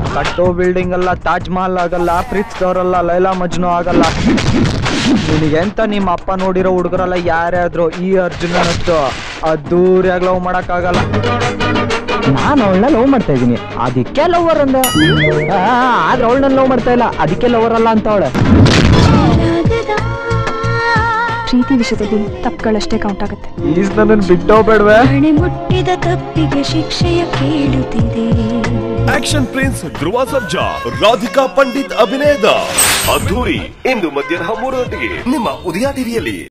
ಕಟ್ಟೋ ಬಿಲ್ಡಿಂಗ್ ಅಲ್ಲ ತಾಜ್ ಮಹಲ್ ಆಗಲ್ಲ ಪ್ರೀತ್ಸವ್ರಲ್ಲ ಲೈಲಾ ಮಜ್ನು ಆಗಲ್ಲ ನಿನಗೆಂತ ನಿಮ್ಮ ಅಪ್ಪ ನೋಡಿರೋ ಹುಡುಗರಲ್ಲ ಯಾರ್ಯಾದ್ರು ಈ ಅರ್ಜುನನಷ್ಟು ಅದ್ದೂರಿಯಾಗಿ ಲವ್ ಮಾಡಕ್ಕಾಗಲ್ಲ ನಾನು ಅವಳನ್ನ ಲವ್ ಮಾಡ್ತಾ ಇದ್ದೀನಿ ಅದಕ್ಕೆ ಲವರ್ ಅಂದ ಆ, ಆದ್ರೆ ಅವಳನ್ನ ಲವ್ ಮಾಡ್ತಾ ಇಲ್ಲ ಅದಕ್ಕೆ ಲವರ್ ಅಲ್ಲ ಅಂತ ಅವಳೆ ಪ್ರೀತಿ ವಿಷಯದಲ್ಲಿ ತಪ್ಪುಗಳಷ್ಟೇ ಕೌಂಟ್ ಆಗುತ್ತೆ ಈಸ್ ನನ್ನ ಬಿಟ್ಟೋಗ್ಬೇಡ್ವೆ ಹಣೆ ಮುಟ್ಟಿದ ತಪ್ಪಿಗೆ ಶಿಕ್ಷೆಯ ಕೇಳುತ್ತಿದೆ ಆಕ್ಷನ್ ಪ್ರಿನ್ಸ್ ಧ್ರುವ ಸರ್ಜಾ ರಾಧಿಕಾ ಪಂಡಿತ್ ಅಭಿನಯದ ಅದ್ಧೂರಿ ಇಂದು ಮಧ್ಯಾಹ್ನ ಮೂರು ಗಂಟೆಗೆ ನಿಮ್ಮ ಉದಯ ಟಿವಿಯಲ್ಲಿ